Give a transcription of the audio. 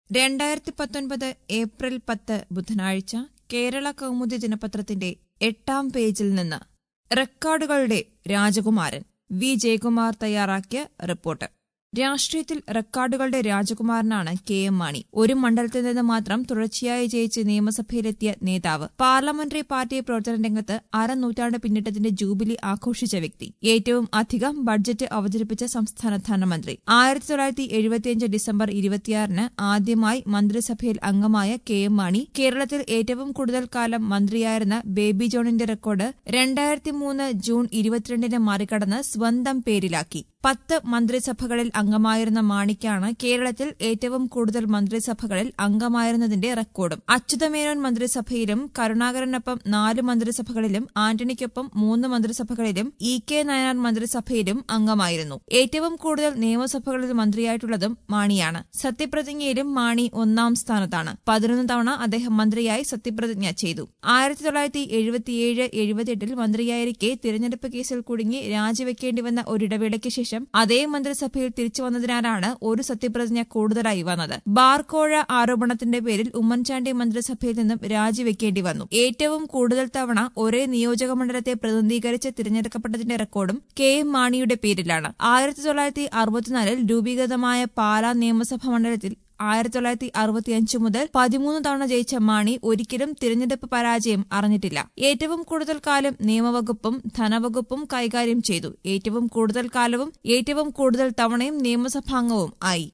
രണ്ടായിരത്തി പത്തൊൻപത് ഏപ്രിൽ പത്ത് ബുധനാഴ്ച കേരള കൗമുദി ദിനപത്രത്തിന്റെ എട്ടാം പേജിൽ നിന്ന് റെക്കോർഡുകളുടെ രാജകുമാരൻ വി ജയകുമാർ തയ്യാറാക്കിയ റിപ്പോർട്ട് രാഷ്ട്രീയത്തിൽ റെക്കോർഡുകളുടെ രാജകുമാരനാണ് കെ എം മാണി ഒരു മണ്ഡലത്തിൽ നിന്ന് മാത്രം തുടർച്ചയായി ജയിച്ച് നിയമസഭയിലെത്തിയ നേതാവ് പാർലമെന്ററി പാർട്ടി പ്രവർത്തന രംഗത്ത് അരനൂറ്റാണ്ട് പിന്നിട്ടതിന്റെ ജൂബിലി ആഘോഷിച്ച വ്യക്തി ഏറ്റവും അധികം ബഡ്ജറ്റ് അവതരിപ്പിച്ച സംസ്ഥാന ധനമന്ത്രി ആയിരത്തി തൊള്ളായിരത്തി എഴുപത്തിയഞ്ച് ഡിസംബർ ഇരുപത്തിയാറിന് ആദ്യമായി മന്ത്രിസഭയിൽ അംഗമായ കെ എം മാണി കേരളത്തിൽ ഏറ്റവും കൂടുതൽ കാലം മന്ത്രിയായിരുന്ന ബേബി ജോണിന്റെ റെക്കോർഡ് രണ്ടായിരത്തി മൂന്ന് ജൂൺ ഇരുപത്തിരണ്ടിന് മറികടന്ന് സ്വന്തം പേരിലാക്കി പത്ത് മന്ത്രിസഭകളിൽ അംഗമായിരുന്ന മാണിക്കാണ് കേരളത്തിൽ ഏറ്റവും കൂടുതൽ മന്ത്രിസഭകളിൽ അംഗമായിരുന്നതിന്റെ റെക്കോർഡും അച്യുതമേനോൻ മന്ത്രിസഭയിലും കരുണാകരനൊപ്പം നാല് മന്ത്രിസഭകളിലും ആന്റണിക്കൊപ്പം മൂന്ന് മന്ത്രിസഭകളിലും ഇ കെ നായനാർ മന്ത്രിസഭയിലും അംഗമായിരുന്നു ഏറ്റവും കൂടുതൽ നിയമസഭകളിൽ മന്ത്രിയായിട്ടുള്ളതും മാണിയാണ് സത്യപ്രതിജ്ഞയിലും മാണി ഒന്നാം സ്ഥാനത്താണ് പതിനൊന്ന് തവണ അദ്ദേഹം മന്ത്രിയായി സത്യപ്രതിജ്ഞ ചെയ്തു ആയിരത്തി തൊള്ളായിരത്തി എഴുപത്തിയേഴ് എഴുപത്തിയെട്ടിൽ മന്ത്രിയായിരിക്കെ തിരഞ്ഞെടുപ്പ് കേസിൽ കുടുങ്ങി രാജിവെക്കേണ്ടി വന്ന ഒരിടവേളയ്ക്ക് ശേഷം അതേ മന്ത്രിസഭയിൽ തിരിച്ചു വന്നതിനാലാണ് ഒരു സത്യപ്രതിജ്ഞ കൂടുതലായി വന്നത് ബാർക്കോഴ ആരോപണത്തിന്റെ പേരിൽ ഉമ്മൻചാണ്ടി മന്ത്രിസഭയിൽ നിന്നും രാജിവെക്കേണ്ടി വന്നു ഏറ്റവും കൂടുതൽ തവണ ഒരേ നിയോജക മണ്ഡലത്തെ പ്രതിനിധീകരിച്ച് തിരഞ്ഞെടുക്കപ്പെട്ടതിന്റെ റെക്കോർഡും കെ എം മാണിയുടെ പേരിലാണ് ആയിരത്തി തൊള്ളായിരത്തി അറുപത്തിനാലിൽ രൂപീകൃതമായ പാലാ നിയമസഭാ മണ്ഡലത്തിൽ ആയിരത്തി തൊള്ളായിരത്തി അറുപത്തിയഞ്ച് മുതൽ പതിമൂന്ന് തവണ ജയിച്ച മാണി ഒരിക്കലും തിരഞ്ഞെടുപ്പ് പരാജയം അറിഞ്ഞിട്ടില്ല ഏറ്റവും കൂടുതൽ കാലം നിയമവകുപ്പും ധനവകുപ്പും കൈകാര്യം ചെയ്തു ഏറ്റവും കൂടുതൽ കാലവും ഏറ്റവും കൂടുതൽ തവണയും നിയമസഭാംഗവും ആയി